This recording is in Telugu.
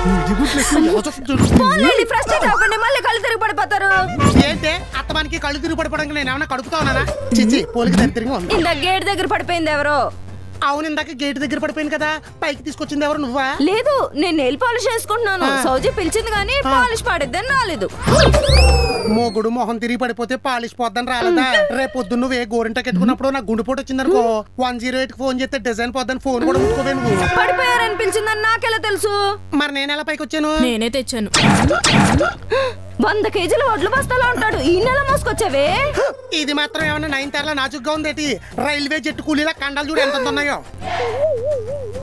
పోన్లేండి ఫ్రస్ట్రేట్ అవ్వకండి మళ్ళీ కళ్ళు తిరిగి పడిపోతారు ఏంటే అత్తమానికి కళ్ళు తిరిగి పడిపోవడానికి నేను ఏమైనా కడుపుతా ఉన్నానా చిచ్చి పోలికి దరిద్రంగా ఉంది ఇంత గేట్ దగ్గర పడిపోయింది ఎవరో అవును ఇందాక గేట్ దగ్గర పడిపోయింది కదా పైకి తీసుకొచ్చింది ఎవరు నువ్వా లేదు నేను నెయిల్ పాలిష్ వేసుకుంటున్నాను సౌజీ పిలిచింది కానీ పాలిష్ పాడిద్దని రాలేదు మోగుడు మొహం తిరిగి పడిపోతే పాలిష్ పోద్దని రాలేదా రేపు పొద్దున్న నువ్వు ఏ గోరింట కెట్టుకున్నప్పుడు నాకు గుండెపోటు వచ్చిందనుకో వన్ జీరో ఎయిట్ ఫోన్ చేస్తే డిజైన్ పోద్దని ఫోన్ కూడా ముట్టుకోవే నువ్వు పడిపోయారనిపించిందని నాకెలా తెలుసు మరి నేను ఎలా పైకి వచ్చాను నేనే తెచ్చాను వంద కేజీల వడ్లు బస్తాలో ఉంటాడు ఈ నెల మోసుకొచ్చావే ఇది మాత్రం ఏమన్నా నైన్ తెరల నాచుగ్గా ఉందేటి రైల్వే జట్టు కూలీల కండాలు చూడు ఎంత ఉన్నాయో